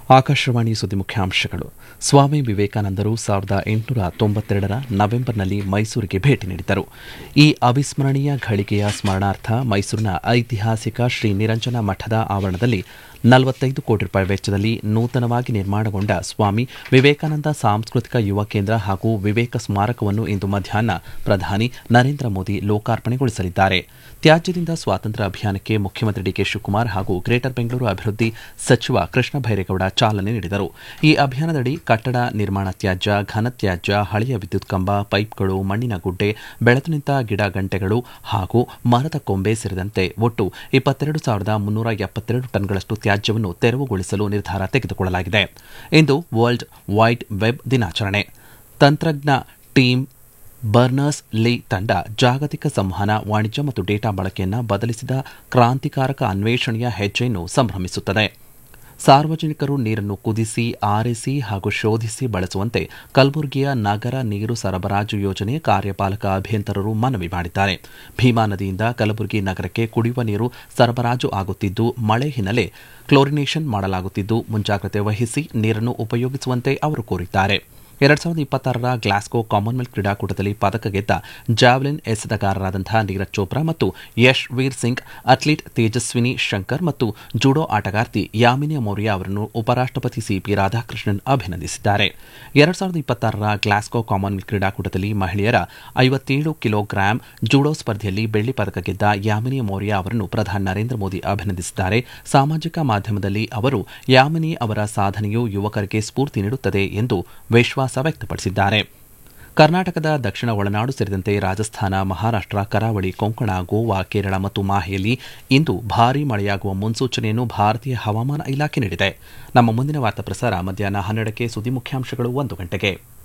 ಆಕಾಶವಾಣಿ ಸುದ್ದಿ ಮುಖ್ಯಾಂಶಗಳು ಸ್ವಾಮಿ ವಿವೇಕಾನಂದರು ಸಾವಿರದ ಎಂಟುನೂರ ತೊಂಬತ್ತೆರಡರ ನವೆಂಬರ್ನಲ್ಲಿ ಮೈಸೂರಿಗೆ ಭೇಟಿ ನೀಡಿದ್ದರು ಈ ಅವಿಸ್ಮರಣೀಯ ಘಳಿಗೆಯ ಸ್ಮರಣಾರ್ಥ ಮೈಸೂರಿನ ಐತಿಹಾಸಿಕ ಶ್ರೀ ನಿರಂಜನ ಮಠದ ಆವರಣದಲ್ಲಿ ನಲವತ್ತೈದು ಕೋಟಿ ರೂಪಾಯಿ ವೆಚ್ಚದಲ್ಲಿ ನೂತನವಾಗಿ ನಿರ್ಮಾಣಗೊಂಡ ಸ್ವಾಮಿ ವಿವೇಕಾನಂದ ಸಾಂಸ್ಕೃತಿಕ ಯುವ ಕೇಂದ್ರ ಹಾಗೂ ವಿವೇಕ ಸ್ಮಾರಕವನ್ನು ಇಂದು ಮಧ್ಯಾಹ್ನ ಪ್ರಧಾನಿ ನರೇಂದ್ರ ಮೋದಿ ಲೋಕಾರ್ಪಣೆಗೊಳಿಸಲಿದ್ದಾರೆ ತ್ಯಾಜ್ಯದಿಂದ ಸ್ವಾತಂತ್ರ್ಯ ಅಭಿಯಾನಕ್ಕೆ ಮುಖ್ಯಮಂತ್ರಿ ಡಿಕೆ ಶಿವಕುಮಾರ್ ಹಾಗೂ ಗ್ರೇಟರ್ ಬೆಂಗಳೂರು ಅಭಿವೃದ್ಧಿ ಸಚಿವ ಕೃಷ್ಣ ಬೈರೇಗೌಡ ಚಾಲನೆ ನೀಡಿದರು ಈ ಅಭಿಯಾನದಡಿ ಕಟ್ಟಡ ನಿರ್ಮಾಣ ತ್ಯಾಜ್ಯ ಘನತ್ಯಾಜ್ಯ ಹಳೆಯ ವಿದ್ಯುತ್ ಕಂಬ ಪೈಪ್ಗಳು ಮಣ್ಣಿನ ಗುಡ್ಡೆ ಬೆಳೆದು ನಿಂತ ಗಿಡ ಗಂಟೆಗಳು ಹಾಗೂ ಮರದ ಕೊಂಬೆ ಸೇರಿದಂತೆ ಒಟ್ಟು ಇಪ್ಪತ್ತೆರಡು ಸಾವಿರದ ಮುನ್ನೂರ ಎಪ್ಪತ್ತೆರಡು ಟನ್ಗಳಷ್ಟು ತ್ಯಾಜ್ಯವನ್ನು ತೆರವುಗೊಳಿಸಲು ನಿರ್ಧಾರ ತೆಗೆದುಕೊಳ್ಳಲಾಗಿದೆ ಇಂದು ವರ್ಲ್ಡ್ ವೈಡ್ ವೆಬ್ ದಿನಾಚರಣೆ ತಂತ್ರಜ್ಞ ಟೀಮ್ ಬರ್ನರ್ಸ್ ಲೀ ತಂಡ ಜಾಗತಿಕ ಸಂವಹನ ವಾಣಿಜ್ಯ ಮತ್ತು ಡೇಟಾ ಬಳಕೆಯನ್ನು ಬದಲಿಸಿದ ಕ್ರಾಂತಿಕಾರಕ ಅನ್ವೇಷಣೆಯ ಹೆಜ್ಜೆಯನ್ನು ಸಂಭ್ರಮಿಸುತ್ತದೆ ಸಾರ್ವಜನಿಕರು ನೀರನ್ನು ಕುದಿಸಿ ಆರಿಸಿ ಹಾಗೂ ಶೋಧಿಸಿ ಬಳಸುವಂತೆ ಕಲಬುರಗಿಯ ನಗರ ನೀರು ಸರಬರಾಜು ಯೋಜನೆ ಕಾರ್ಯಪಾಲಕ ಅಭಿಯಂತರರು ಮನವಿ ಮಾಡಿದ್ದಾರೆ ಭೀಮಾ ನದಿಯಿಂದ ಕಲಬುರಗಿ ನಗರಕ್ಕೆ ಕುಡಿಯುವ ನೀರು ಸರಬರಾಜು ಆಗುತ್ತಿದ್ದು ಮಳೆ ಹಿನ್ನೆಲೆ ಕ್ಲೋರಿನೇಷನ್ ಮಾಡಲಾಗುತ್ತಿದ್ದು ಮುಂಜಾಗ್ರತೆ ವಹಿಸಿ ನೀರನ್ನು ಉಪಯೋಗಿಸುವಂತೆ ಅವರು ಕೋರಿದ್ದಾರೆ ಎರಡ್ ಸಾವಿರದ ಇಪ್ಪತ್ತಾರರ ಗ್ಲಾಸ್ಗೋ ಕಾಮನ್ವೆಲ್ತ್ ಕ್ರೀಡಾಕೂಟದಲ್ಲಿ ಪದಕ ಗೆದ್ದ ಜಾವ್ಲಿನ್ ಎಸೆತಗಾರರಾದಂತಹ ನೀರಜ್ ಚೋಪ್ರಾ ಮತ್ತು ಯಶ್ ವೀರ್ ಸಿಂಗ್ ಅಥ್ಲೀಟ್ ತೇಜಸ್ವಿನಿ ಶಂಕರ್ ಮತ್ತು ಜುಡೋ ಆಟಗಾರ್ತಿ ಯಾಮಿನಿ ಮೌರ್ಯ ಅವರನ್ನು ಉಪರಾಷ್ಟಪತಿ ಸಿಪಿ ರಾಧಾಕೃಷ್ಣನ್ ಅಭಿನಂದಿಸಿದ್ದಾರೆ ಎರಡ್ ಸಾವಿರದ ಇಪ್ಪತ್ತಾರರ ಗ್ಲಾಸ್ಗೋ ಕಾಮನ್ವೆಲ್ತ್ ಕ್ರೀಡಾಕೂಟದಲ್ಲಿ ಮಹಿಳೆಯರ ಐವತ್ತೇಳು ಕಿಲೋಗ್ರಾಂ ಜುಡೋ ಸ್ಪರ್ಧೆಯಲ್ಲಿ ಬೆಳ್ಳಿ ಪದಕ ಗೆದ್ದ ಯಾಮಿನಿ ಮೌರ್ಯ ಅವರನ್ನು ಪ್ರಧಾನಿ ನರೇಂದ್ರ ಮೋದಿ ಅಭಿನಂದಿಸಿದ್ದಾರೆ ಸಾಮಾಜಿಕ ಮಾಧ್ಯಮದಲ್ಲಿ ಅವರು ಯಾಮಿನಿ ಅವರ ಸಾಧನೆಯು ಯುವಕರಿಗೆ ಸ್ಫೂರ್ತಿ ನೀಡುತ್ತದೆ ಎಂದು ವಿಶ್ವಾಸ ವ್ಯಕ್ತಪಡಿಸಿದ್ದಾರೆ ಕರ್ನಾಟಕದ ದಕ್ಷಿಣ ಒಳನಾಡು ಸೇರಿದಂತೆ ರಾಜಸ್ಥಾನ ಮಹಾರಾಷ್ಟ್ರ ಕರಾವಳಿ ಕೊಂಕಣ ಗೋವಾ ಕೇರಳ ಮತ್ತು ಮಾಹೆಯಲ್ಲಿ ಇಂದು ಭಾರೀ ಮಳೆಯಾಗುವ ಮುನ್ಸೂಚನೆಯನ್ನು ಭಾರತೀಯ ಹವಾಮಾನ ಇಲಾಖೆ ನೀಡಿದೆ ನಮ್ಮ ಮುಂದಿನ ವಾರ್ತಾ ಪ್ರಸಾರ ಮಧ್ಯಾಹ್ನ ಹನ್ನೆರಡಕ್ಕೆ ಸುದ್ದಿ ಮುಖ್ಯಾಂಶಗಳು ಒಂದು ಗಂಟೆಗೆ